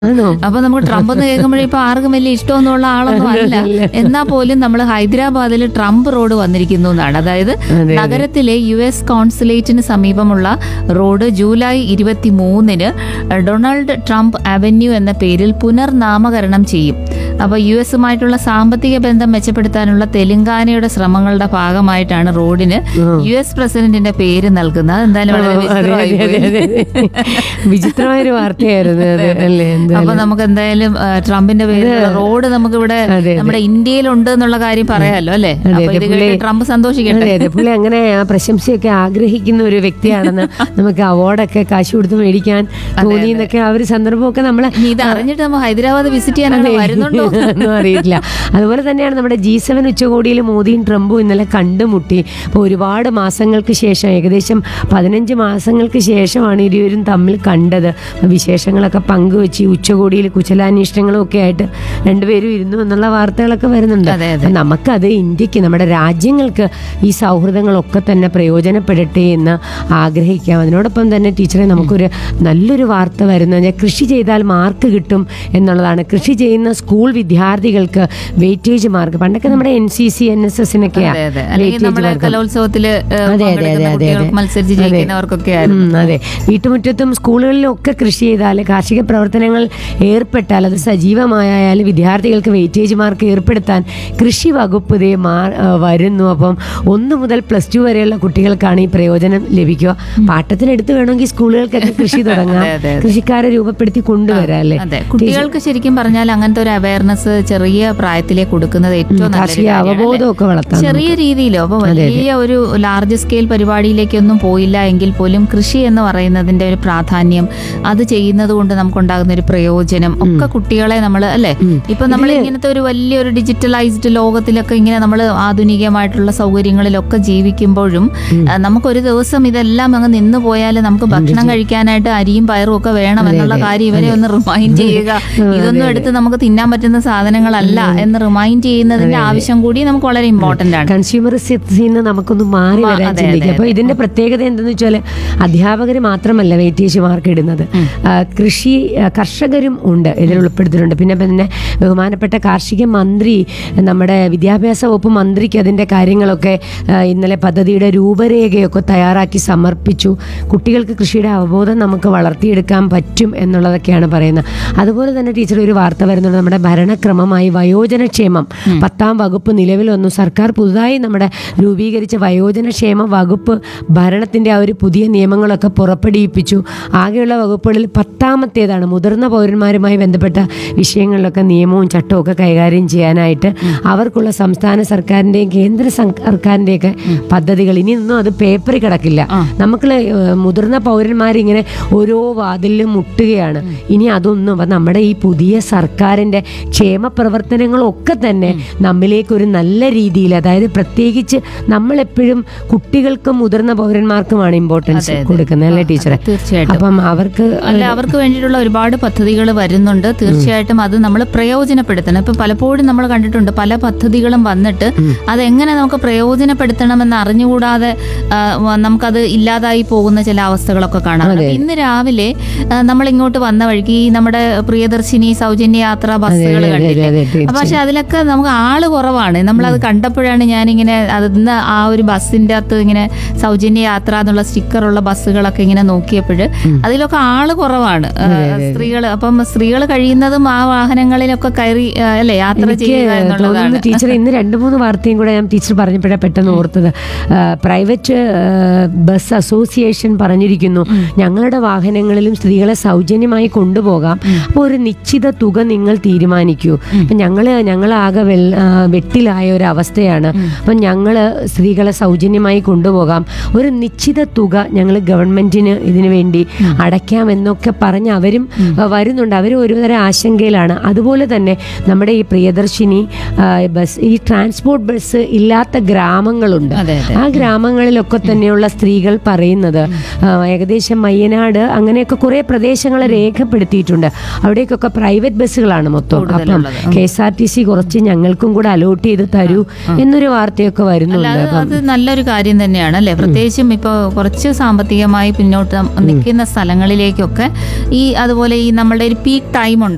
ആണോ അപ്പൊ നമുക്ക് ട്രംപ് എന്ന് കേൾക്കുമ്പോഴേ ഇപ്പൊ ആർക്കും വലിയ ഇഷ്ടമൊന്നുമുള്ള ആളൊന്നും അല്ല എന്നാൽ പോലും നമ്മൾ ഹൈദരാബാദിൽ ട്രംപ് റോഡ് വന്നിരിക്കുന്നു എന്നാണ് അതായത് അതെ. നഗരത്തിലെ യു എസ് കോൺസുലേറ്റിന് സമീപമുള്ള റോഡ് ജൂലൈ ഇരുപത്തി മൂന്നിന് ഡൊണാൾഡ് ട്രംപ് അവന്യൂ എന്ന പേരിൽ പുനർനാമകരണം ചെയ്യും അപ്പൊ യു എസുമായിട്ടുള്ള സാമ്പത്തിക ബന്ധം മെച്ചപ്പെടുത്താനുള്ള തെലങ്കാനയുടെ ശ്രമങ്ങളുടെ ഭാഗമായിട്ടാണ് റോഡിന് യു എസ് പ്രസിഡന്റിന്റെ പേര് നൽകുന്നത് എന്തായാലും വളരെ ഓ, അതെ, വിചിത്രമായി അതെ, പോയി. അതെ, അതെ. വിചിത്രമായൊരു വാർത്തയായിരുന്നു അത് അല്ലേ എന്താ അപ്പൊ നമുക്ക് എന്തായാലും ആ, ട്രംപിന്റെ പേരിൽ റോഡ് നമുക്ക് ഇവിടെ അതെ, അതെ. നമ്മുടെ ഇന്ത്യയിലുണ്ട് എന്നുള്ള കാര്യം പറയാലോ അല്ലേ അതെ, അപ്പൊ അതെ, ഇത് പുള്ളി- കേട്ട് ട്രംപ് സന്തോഷിക്കട്ടെ അതെ അതെ പുള്ളി അങ്ങനെ ആ പ്രശംസയൊക്കെ ആഗ്രഹിക്കുന്ന ഒരു വ്യക്തിയാണെന്ന് നമുക്ക് അവാർഡൊക്കെ കാശ് കൊടുത്ത് മേടിക്കാൻ തോന്നി എന്നൊക്കെ ആ ഒരു സന്ദർഭമൊക്കെ നമ്മളെ ഇനി ഇത് അറിഞ്ഞിട്ട് നമ്മൾ ഹൈദരാബാദ് വിസിറ്റ് ചെയ്യാൻ അതെ. വരുന്നുണ്ടോ ഒന്നും അറിയില്ല അതുപോലെ തന്നെയാണ് നമ്മുടെ ജി സെവൻ ഉച്ചകോടിയിൽ മോദിയും ട്രംപും ഇന്നലെ കണ്ടുമുട്ടി അപ്പോൾ ഒരുപാട് മാസങ്ങൾക്ക് ശേഷം ഏകദേശം പതിനഞ്ച് മാസങ്ങൾക്ക് ശേഷമാണ് ഇരുവരും തമ്മിൽ കണ്ടത് അപ്പോൾ വിശേഷങ്ങളൊക്കെ പങ്കുവെച്ച് ഈ ഉച്ചകോടിയിൽ കുശലാന്വേഷണങ്ങളും ഒക്കെ ആയിട്ട് രണ്ടുപേരും ഇരുന്നു എന്നുള്ള വാർത്തകളൊക്കെ വരുന്നുണ്ട് അതെ, അതെ. അപ്പം നമുക്കത് ഇന്ത്യക്ക് നമ്മുടെ രാജ്യങ്ങൾക്ക് ഈ സൗഹൃദങ്ങളൊക്കെ തന്നെ പ്രയോജനപ്പെടട്ടെ എന്ന് ആഗ്രഹിക്കാം അതിനോടൊപ്പം തന്നെ ടീച്ചറെ നമുക്കൊരു നല്ലൊരു വാർത്ത വരുന്നത് കൃഷി ചെയ്താൽ മാർക്ക് കിട്ടും എന്നുള്ളതാണ് കൃഷി ചെയ്യുന്ന സ്കൂൾ വിദ്യാർത്ഥികൾക്ക് വെയിറ്റേജ് മാർക്ക് പണ്ടൊക്കെ നമ്മുടെ N C C N S എസിനൊക്കെയാണ് അതെ അതെ അല്ലെങ്കിൽ നമ്മുടെ കലോത്സവത്തില് ഏ, അതെ, അതെ, പങ്കെടുക്കുന്ന അതെ, അതെ, കുട്ടികൾക്ക് അതെ. മത്സരിച്ച് അതെ. ജയിക്കുന്നവർക്കൊക്കെ ആയിരുന്നു ഉം, അതെ വീട്ടുമുറ്റത്തും സ്കൂളുകളിലും ഒക്കെ കൃഷി ചെയ്താൽ കാർഷിക പ്രവർത്തനങ്ങൾ ഏർപ്പെട്ടാൽ അത് സജീവമായാൽ വിദ്യാർത്ഥികൾക്ക് വെയിറ്റേജ് മാർക്ക് ഏർപ്പെടുത്താൻ കൃഷി വകുപ്പ് ഇതേ മാ ആ, വരുന്നു അപ്പം ഒന്ന് മുതൽ പ്ലസ് ടു വരെയുള്ള കുട്ടികൾക്കാണ് ഈ പ്രയോജനം ലഭിക്കുക പാട്ടത്തിനെടുത്ത് വേണമെങ്കിൽ സ്കൂളുകൾക്കൊക്കെ കൃഷി തുടങ്ങാം അതെ, അതെ, അതെ. കൃഷിക്കാരെ രൂപപ്പെടുത്തി കൊണ്ടുവരാം അല്ലേ അതെ കുട്ടികൾക്ക് ശരിക്കും പറഞ്ഞാൽ അങ്ങനത്തെ ഒരു അവയർനെസ് ചെറിയ പ്രായത്തിലേ കൊടുക്കുന്നത് ഏറ്റവും നല്ലൊരു കാർഷിക കാര്യമാണ് അല്ലേ? അവബോധമൊക്കെ വളർത്താം ചെറിയ രീതിയിലോ അപ്പൊ വലിയ ഒരു ലാർജ് സ്കെയിൽ പരിപാടിയിലേക്കൊന്നും പോയില്ല എങ്കിൽ പോലും കൃഷി എന്ന് പറയുന്നതിന്റെ ഒരു പ്രാധാന്യം അത് ചെയ്യുന്നത് കൊണ്ട് നമുക്കുണ്ടാകുന്ന ഒരു പ്രയോജനം ഒക്കെ കുട്ടികളെ നമ്മൾ അല്ലെ ഇപ്പൊ നമ്മൾ ഇങ്ങനത്തെ ഒരു വലിയൊരു ഡിജിറ്റലൈസ്ഡ് ലോകത്തിലൊക്കെ ഇങ്ങനെ നമ്മൾ ആധുനികമായിട്ടുള്ള സൗകര്യങ്ങളിലൊക്കെ ജീവിക്കുമ്പോഴും ആ, നമുക്കൊരു ദിവസം ഇതെല്ലാം അങ്ങ് നിന്ന് പോയാൽ നമുക്ക് ഭക്ഷണം കഴിക്കാനായിട്ട് അരിയും പയറും ഒക്കെ വേണം എന്നുള്ള കാര്യം ഇവരെ ഒന്ന് റിമൈൻഡ് ചെയ്യുക ഇതൊന്നും എടുത്ത് നമുക്ക് തിന്നാൻ പറ്റുന്ന സാധനങ്ങളല്ല എന്ന് റിമൈൻഡ് ചെയ്യുന്നതിന്റെ ആവശ്യം കൂടി നമുക്ക് വളരെ ഇമ്പോർട്ടന്റ് ആണ് കൺസ്യൂമറിസത്തിൽ നിന്ന് നമുക്കൊന്ന് മാറി മാ- വരാൻ അതെ, ചിന്തിക്കുക അതെ, അപ്പോൾ ഇതിന്റെ പ്രത്യേകത എന്തെന്ന് വെച്ചാൽ അധ്യാപകർ മാത്രമല്ല വെയിറ്റേജ് മാർക്ക് ഇടുന്നത് ആ, കൃഷി ആ, കർഷകരും ഉണ്ട് ഇതിൽ ഉൾപ്പെടുത്തിയിട്ടുണ്ട് പിന്നെ പിന്നെ ബഹുമാനപ്പെട്ട കാർഷിക മന്ത്രി നമ്മുടെ വിദ്യാഭ്യാസ വകുപ്പ് മന്ത്രിക്ക് അതിന്റെ കാര്യങ്ങളൊക്കെ ആ, ഇന്നലെ പദ്ധതിയുടെ രൂപരേഖയൊക്കെ തയ്യാറാക്കി സമർപ്പിച്ചു കുട്ടികൾക്ക് കൃഷിയുടെ അവബോധം നമുക്ക് വളർത്തിയെടുക്കാൻ പറ്റും എന്നുള്ളതൊക്കെയാണ് പറയുന്നത് അതുപോലെ തന്നെ ടീച്ചർ ഒരു വാർത്ത വരുന്നുണ്ട് നമ്മുടെ ഭരണക്രമമായി വയോജനക്ഷേമം പത്താം വകുപ്പ് നിലവിൽ വന്നു സർക്കാർ പുതുതായി നമ്മുടെ രൂപീകരിച്ച വയോജനക്ഷേമ വകുപ്പ് ഭരണത്തിന്റെ ആ ഒരു പുതിയ നിയമങ്ങളൊക്കെ പുറപ്പെടുവിപ്പിച്ചു ആകെയുള്ള വകുപ്പുകളിൽ പത്താമത്തേതാണ് മുതിർന്ന പൗരന്മാരുമായി ബന്ധപ്പെട്ട വിഷയങ്ങളിലൊക്കെ നിയമവും ചട്ടവും ഒക്കെ കൈകാര്യം ചെയ്യാനായിട്ട് അവർക്കുള്ള സംസ്ഥാന സർക്കാരിന്റെയും കേന്ദ്ര സർക്കാരിന്റെയൊക്കെ പദ്ധതികൾ ഇനിയൊന്നും അത് പേപ്പറിൽ കിടക്കില്ല നമുക്ക് മുതിർന്ന പൗരന്മാരിങ്ങനെ ഓരോ വാതിലിലും മുട്ടുകയാണ് ഇനി അതൊന്നും അപ്പം നമ്മുടെ ഈ പുതിയ സർക്കാരിന്റെ ക്ഷേമ പ്രവർത്തനങ്ങളൊക്കെ തന്നെ നമ്മിലേക്ക് ഒരു നല്ല രീതിയിൽ അതായത് പ്രത്യേകിച്ച് നമ്മളെപ്പോഴും കുട്ടികൾക്കും മുതിർന്ന പൗരന്മാർക്കുമാണ് ഇമ്പോർട്ടൻസ് അതെ, അതെ. കൊടുക്കുന്നത് അല്ലേ ടീച്ചറെ തീർച്ചയായിട്ടും അപ്പം അവർക്ക് അല്ല അവർക്ക് വേണ്ടിയിട്ടുള്ള ഒരുപാട് പദ്ധതികൾ വരുന്നുണ്ട് തീർച്ചയായിട്ടും അത് നമ്മൾ പ്രയോജനപ്പെടുത്തണം ഇപ്പൊ പലപ്പോഴും നമ്മൾ കണ്ടിട്ടുണ്ട് പല പദ്ധതികളും വന്നിട്ട് അതെങ്ങനെ നമുക്ക് പ്രയോജനപ്പെടുത്തണമെന്ന് അറിഞ്ഞുകൂടാതെ ആ, വ- നമുക്കത് ഇല്ലാതായി പോകുന്ന ചില അവസ്ഥകളൊക്കെ കാണാം അപ്പൊ ഇന്ന് രാവിലെ നമ്മൾ ഇങ്ങോട്ട് വന്ന വഴിക്ക് ഈ നമ്മുടെ പ്രിയദർശിനി സൗജന്യ യാത്രാ ബസ്സുകൾ അതെ, കണ്ടില്ലേ അതെ, അപ്പൊ പക്ഷെ അതിലൊക്കെ നമുക്ക് ആള് കുറവാണ് നമ്മളത് കണ്ടപ്പോഴാണ് ഞാനിങ്ങനെ അതിന്ന് ആ ഒരു ബസ്സിന്റെ അകത്ത് ഇങ്ങനെ സൗജന്യ യാത്ര എന്നുള്ള സ്റ്റിക്കറുള്ള ബസ്സുകളൊക്കെ ഇങ്ങനെ നോക്കിയപ്പോൾ അതിലൊക്കെ ആള് കുറവാണ് സ്ത്രീകൾ അപ്പം സ്ത്രീകൾ കഴിയുന്നതും ആ വാഹനങ്ങളിലൊക്കെ കയറി ആ, അല്ലേ യാത്ര എനിക്ക് ചെയ്യുക എന്നുള്ളതാണ് തോന്നുന്നു ടീച്ചർ ഇന്ന് രണ്ട് മൂന്ന് വാർത്തയും കൂടെ ഞാൻ ടീച്ചർ പറഞ്ഞപ്പോഴാണ് പെട്ടെന്ന് ഓർത്തത് ആ, പ്രൈവറ്റ് ആ, ബസ് അസോസിയേഷൻ പറഞ്ഞിരിക്കുന്നു ഞങ്ങളുടെ വാഹനങ്ങളിലും സ്ത്രീകളെ സൗജന്യമായി കൊണ്ടുപോകാം അപ്പോൾ ഒരു നിശ്ചിത തുക നിങ്ങൾ തീരുമാനിക്കൂ അപ്പം ഞങ്ങൾ ഞങ്ങളാകെ വെൾ ആ, വെട്ടിലായ ഒരു അവസ്ഥയാണ് അപ്പം ഞങ്ങൾ സ്ത്രീകളെ സൗജന്യമായി കൊണ്ടുപോകാം ഒരു നിശ്ചിത തുക ഞങ്ങൾ ഗവൺമെന്റിന് ഇതിനു വേണ്ടി അടയ്ക്കാം എന്നൊക്കെ പറഞ്ഞ് അവരും ആ, വരുന്നുണ്ട് അവർ ഒരുതരം ആശങ്കയിലാണ് അതുപോലെ തന്നെ നമ്മുടെ ഈ പ്രിയദർശിനി ആ, ബസ് ഈ ട്രാൻസ്പോർട്ട് ബസ് ഇല്ലാത്ത ഗ്രാമങ്ങളുണ്ട് അതെ അതെ ആ ഗ്രാമങ്ങളിലൊക്കെ തന്നെയുള്ള സ്ത്രീകൾ പറയുന്നത് ആ, ഏകദേശം മയ്യനാട് അങ്ങനെയൊക്കെ കുറെ പ്രദേശങ്ങളെ രേഖപ്പെടുത്തിയിട്ടുണ്ട് അവിടേക്കൊക്കെ പ്രൈവറ്റ് ബസ്സുകളാണ് മൊത്തം അപ്പം കൂടുതലുള്ളത്. K S R T C കുറച്ച് ഞങ്ങൾക്കും കൂടെ അലോട്ട് ചെയ്ത് തരൂ എന്നൊരു വാർത്തയൊക്കെ അല്ല വരുന്നുണ്ട് അത് അപ്പം അത് നല്ലൊരു കാര്യം തന്നെയാണ് അല്ലെ പ്രത്യേകിച്ചും ഇപ്പോൾ കുറച്ച് സാമ്പത്തികമായി പിന്നോട്ട് നിൽക്കുന്ന സ്ഥലങ്ങളിലേക്കൊക്കെ ഈ അതുപോലെ ഈ നമ്മളുടെ ഒരു പീക്ക് ടൈം ഉണ്ട്